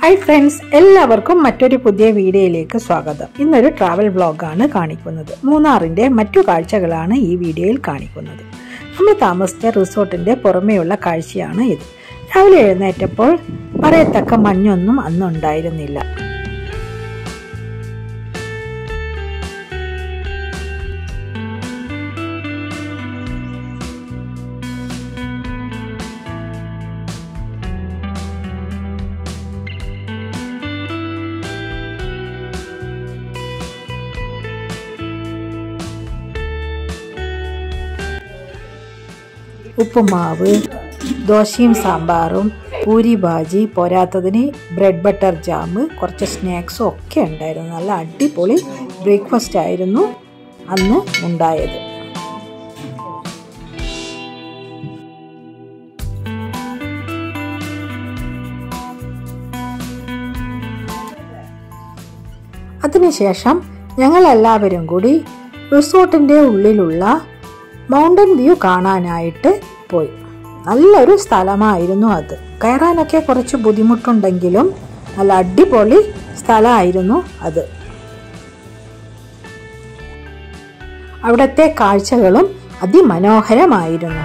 Hi friends എല്ലാവർക്കും മറ്റൊരു പുതിയ വീഡിയോയിലേക്ക് സ്വാഗതം ഇന്നൊരു ട്രാവൽ വ്ളോഗാണ് കാണിക്കുന്നത് മൂന്നാറിൻ്റെ മറ്റു കാഴ്ചകളാണ് ഈ വീഡിയോയിൽ കാണിക്കുന്നത് നമ്മൾ താമസിച്ച റിസോർട്ടിൻ്റെ പുറമേയുള്ള കാഴ്ചയാണ് ഇത് രാവിലെ എഴുന്നേറ്റപ്പോൾ പറയത്തക്ക മഞ്ഞൊന്നും അന്നുണ്ടായിരുന്നില്ല ഉപ്പുമാവ് ദോശയും സാമ്പാറും പൂരി ഭാജി പോരാത്തതിന് ബ്രെഡ് ബട്ടർ ജാം കുറച്ച് സ്നാക്സും ഒക്കെ ഉണ്ടായിരുന്നു നല്ല അടിപൊളി ബ്രേക്ക്ഫാസ്റ്റ് ആയിരുന്നു അന്ന് ഉണ്ടായത് അതിനുശേഷം ഞങ്ങൾ എല്ലാവരും കൂടി റിസോർട്ടിൻ്റെ ഉള്ളിലുള്ള മൗണ്ടൻ വ്യൂ കാണാനായിട്ട് പോയി നല്ലൊരു സ്ഥലമായിരുന്നു അത് കയറാനൊക്കെ കുറച്ച് ബുദ്ധിമുട്ടുണ്ടെങ്കിലും നല്ല അടിപൊളി സ്ഥലമായിരുന്നു അത് അവിടുത്തെ കാഴ്ചകളും അതിമനോഹരമായിരുന്നു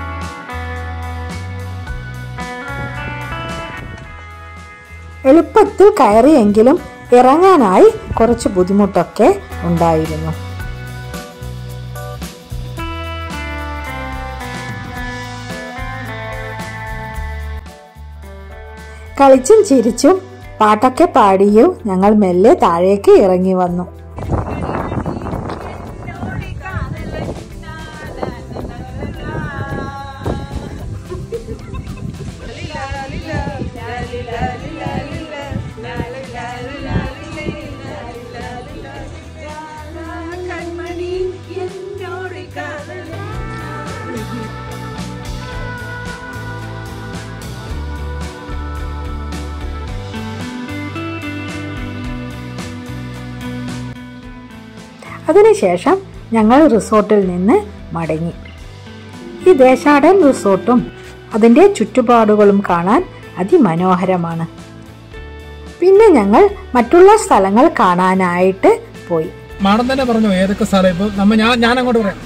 എളുപ്പത്തിൽ കയറിയെങ്കിലും ഇറങ്ങാനായി കുറച്ച് ബുദ്ധിമുട്ടൊക്കെ ഉണ്ടായിരുന്നു കളിച്ചും ചിരിച്ചും പാട്ടൊക്കെ പാടിയും ഞങ്ങൾ മെല്ലെ താഴേക്ക് ഇറങ്ങി വന്നു അതിനുശേഷം ഞങ്ങൾ റിസോർട്ടിൽ നിന്ന് മടങ്ങി ഈ ദേശാടൻ റിസോർട്ടും അതിൻ്റെ ചുറ്റുപാടുകളും കാണാൻ അതിമനോഹരമാണ് പിന്നെ ഞങ്ങൾ മറ്റുള്ള സ്ഥലങ്ങൾ കാണാനായിട്ട് പോയി മാഡം തന്നെ പറഞ്ഞു ഏതൊക്കെ സ്ഥലം ഇപ്പൊ നമ്മ ഞാൻ ഞാൻ അങ്ങോട്ട് പറയാം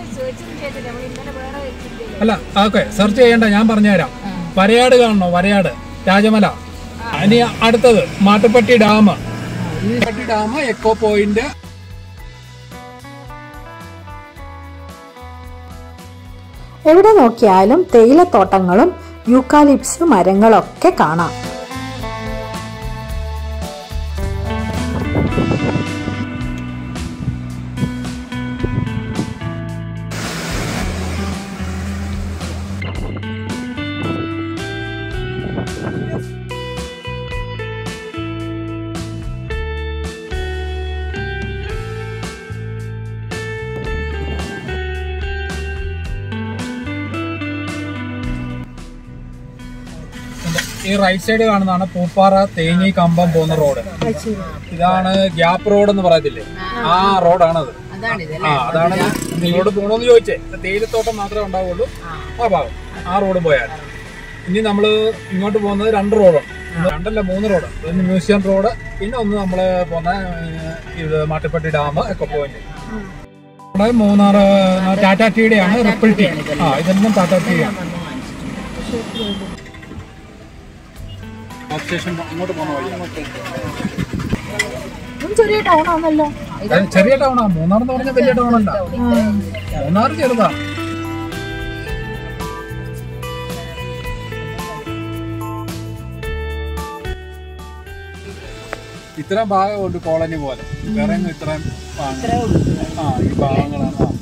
അല്ല ഓക്കെ സെർച്ച് ചെയ്യണ്ട ഞാൻ പറഞ്ഞുതരാം വരയാട് കാണണോ വരയാട് രാജമല ഇനി അടുത്തത് Mattupetty dam Mattupetty dam echo point എവിടെ നോക്കിയാലും തേയിലത്തോട്ടങ്ങളും യൂക്കാലിപ്സ് മരങ്ങളൊക്കെ കാണാം ഈ റൈറ്റ് സൈഡ് കാണുന്നതാണ് പൂപ്പാറ തേങ്ങി കമ്പം പോകുന്ന റോഡ് ഇതാണ് ഗ്യാപ്പ് റോഡ് എന്ന് പറയത്തില്ലേ ആ റോഡാണത് ആ അതാണ് നിങ്ങളോട് പോകണമെന്ന് ചോദിച്ചേ തേയിലത്തോട്ടം മാത്രമേ ഉണ്ടാവുള്ളൂ ആ ഭാഗം ആ റോഡ് പോയാൽ ഇനി നമ്മള് ഇങ്ങോട്ട് പോകുന്നത് രണ്ട് റോഡുണ്ട് രണ്ടല്ല മൂന്ന് റോഡ് ഒന്ന് മ്യൂസിയം റോഡ് പിന്നെ ഒന്ന് നമ്മള് പോകുന്ന ഏഹ്, ഇത് മാട്ടുപ്പെട്ടി ഡാം ഒക്കെ പോയിന്റ് ഇവിടെ മൂന്നാർ ടാറ്റ ടീയുടെ ആണ് റിപ്പിൾ ടീ ആ ഇതെല്ലാം ടാറ്റ ടീ ആണ് സ്റ്റേഷൻ അങ്ങോട്ട് പോകുന്ന വഴിയാണ് ചെറിയ ടൗൺ ആണല്ലോ അത് ചെറിയ ടൗണാ മൂന്നാർ എന്ന് പറഞ്ഞാൽ വലിയ ടൗൺ അല്ല മൂന്നാർ ചെറുതാ ഇത്രയും ഭാഗമുണ്ട് കോളനി പോലെ വേറെ ഒന്നും ഇത്രയും ഭാഗങ്ങൾ. ആ ഈ ഭാഗങ്ങളാണ് ആ.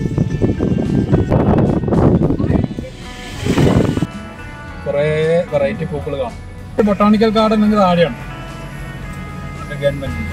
കുറേ വെറൈറ്റി പൂക്കൾ കാണും ബൊട്ടാണിക്കൽ ഗാർഡൻ നിങ്ങൾക്ക് താഴെയാണ് ഗവൺമെന്റിന്റെ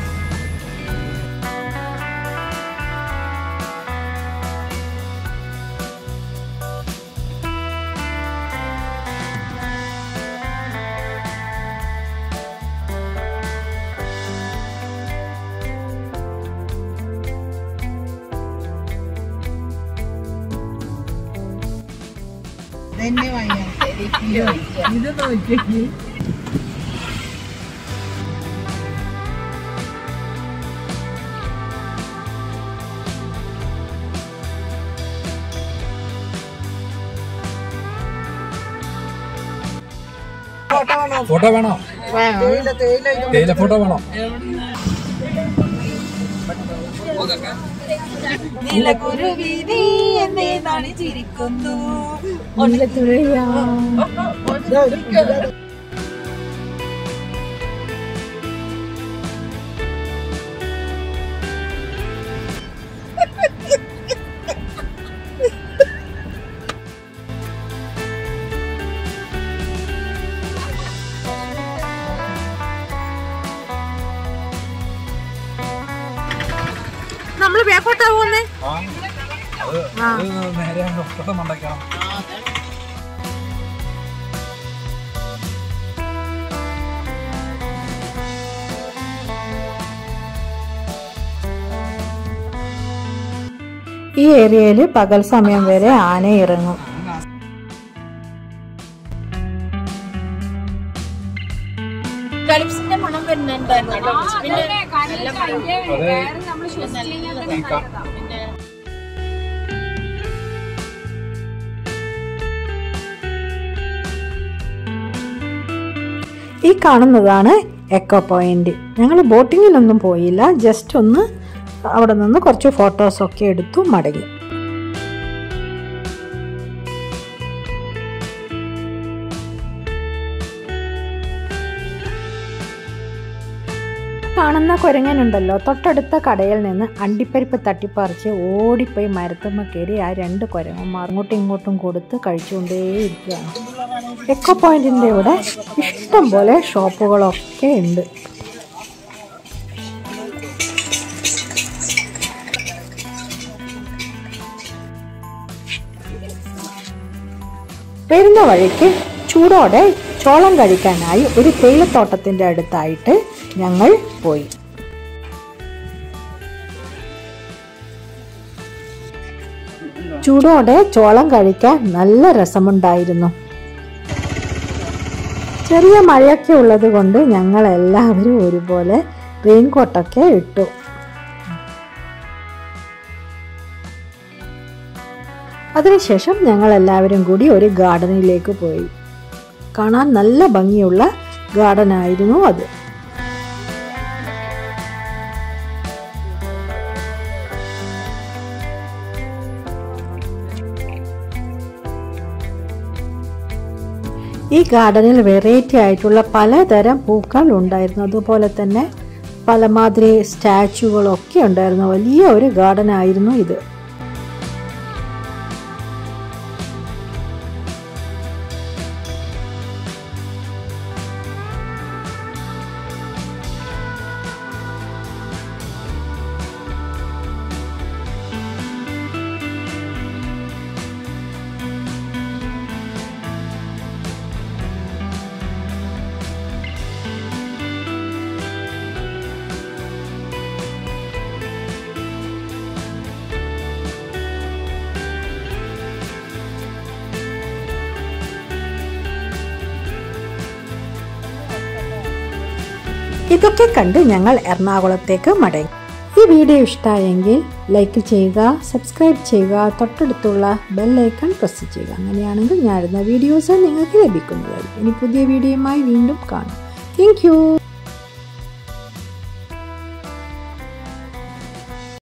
ഫോട്ടോ വേണോ തേയില ഫോട്ടോ വേണോ നീലക്കുരുവി നീ എന്നെ നണിച്ചിരിക്കുന്നു നമ്മള് ബേക്കോട്ടാ പോകുന്നേ ആ അത് അത് നേരെ അങ്ങ് ഇപ്പുറത്തെ മണ്ടയ്ക്കണം ഈ ഏരിയയിൽ പകൽ സമയം വരെ ആന ഇറങ്ങും കളിപ്സിന്റെ മണം വരുന്നുണ്ടായിരുന്നു പിന്നെ അത് ഈ ക- പിന്നെ ഈ കാണുന്നതാണ് എക്കോ പോയിന്റ് ഞങ്ങൾ ബോട്ടിങ്ങിലൊന്നും പോയില്ല ജസ്റ്റ് ഒന്ന് അവിടെ നിന്ന് കുറച്ച് ഫോട്ടോസൊക്കെ എടുത്തു മടങ്ങി കാണുന്ന കുരങ്ങനുണ്ടല്ലോ തൊട്ടടുത്ത കടയിൽ നിന്ന് അണ്ടിപ്പരിപ്പ് തട്ടിപ്പറിച്ച് ഓടിപ്പോയി മരത്തുമ്മ കയറി ആ രണ്ട് കുരങ്ങന്മാർ അങ്ങോട്ടും ഇങ്ങോട്ടും കൊടുത്ത് കഴിച്ചുകൊണ്ടേയിരിക്കുകയാണ് എക്കോ പോയിന്റിന്റെ ഇവിടെ ഇഷ്ടം പോലെ ഷോപ്പുകളൊക്കെ ഉണ്ട് വരുന്ന വഴിക്ക് ചൂടോടെ ചോളം കഴിക്കാനായി ഒരു തേയിലത്തോട്ടത്തിന്റെ അടുത്തായിട്ട് ഞങ്ങൾ പോയി ചൂടോടെ ചോളം കഴിക്കാൻ നല്ല രസമുണ്ടായിരുന്നു ചെറിയ മഴയൊക്കെ ഉള്ളത് കൊണ്ട് ഞങ്ങൾ എല്ലാവരും ഒരുപോലെ റെയിൻകോട്ടൊക്കെ ഇട്ടു അതിനുശേഷം ഞങ്ങൾ എല്ലാവരും കൂടി ഒരു ഗാർഡനിലേക്ക് പോയി കാണാൻ നല്ല ഭംഗിയുള്ള ഗാർഡൻ ആയിരുന്നു അത് ഈ ഗാർഡനിൽ വെറൈറ്റി ആയിട്ടുള്ള പലതരം പൂക്കൾ ഉണ്ടായിരുന്നു അതുപോലെ തന്നെ പലമാതിരി സ്റ്റാച്ചുകളൊക്കെ ഉണ്ടായിരുന്നു വലിയ ഒരു ഗാർഡൻ ആയിരുന്നു ഇത് ഇതൊക്കെ കണ്ട് ഞങ്ങൾ എറണാകുളത്തേക്ക് മടങ്ങി ഈ വീഡിയോ ഇഷ്ടമായെങ്കിൽ ലൈക്ക് ചെയ്യുക സബ്സ്ക്രൈബ് ചെയ്യുക തൊട്ടടുത്തുള്ള ബെല്ലൈക്കൺ പ്രസ് ചെയ്യുക അങ്ങനെയാണെങ്കിൽ ഞാൻ ഇടുന്ന വീഡിയോസ് നിങ്ങൾക്ക് ലഭിക്കുന്നതായിരിക്കും ഇനി പുതിയ വീഡിയോയുമായി വീണ്ടും കാണാം താങ്ക്